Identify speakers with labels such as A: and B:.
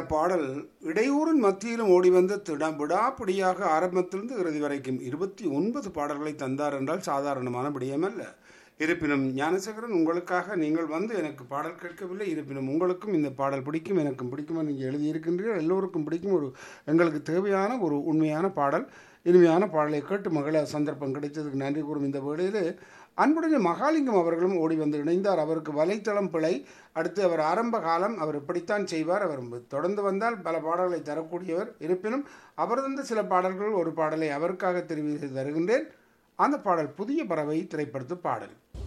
A: பாடல் இடையூரின் மத்தியிலும் ஓடி வந்த திடம் விடாப்பிடியாக ஆரம்பத்திலிருந்து இறுதி வரைக்கும் இருபத்தி ஒன்பது பாடல்களை தந்தார் என்றால் சாதாரணமான விடயமல்ல இருப்பினும் ஞானசேகரன் உங்களுக்காக நீங்கள் வந்து எனக்கு பாடல் கேட்கவில்லை இருப்பினும் உங்களுக்கும் இந்த பாடல் பிடிக்கும் எனக்கும் பிடிக்கும் என்று நீங்கள் எழுதியிருக்கின்றீர்கள் எல்லோருக்கும் பிடிக்கும் ஒரு எங்களுக்கு தேவையான ஒரு உண்மையான பாடல் இனிமையான பாடலை கேட்டு மகள சந்தர்ப்பம் கிடைத்ததுக்கு நன்றி கூறும் இந்த வேளையிலே அன்புடைய மகாலிங்கம் அவர்களும் ஓடி வந்து இணைந்தார் அவருக்கு வலைத்தளம் பிழை அடுத்து அவர் ஆரம்ப காலம் அவர் இப்படித்தான் செய்வார் அவர் தொடர்ந்து வந்தால் பல பாடல்களை தரக்கூடியவர் இருப்பினும் அவர் தந்த சில பாடல்கள் ஒரு பாடலை அவருக்காக தெரிவித்து தருகின்றேன் அந்த பாடல் புதிய பறவை திரைப்படத்து பாடல்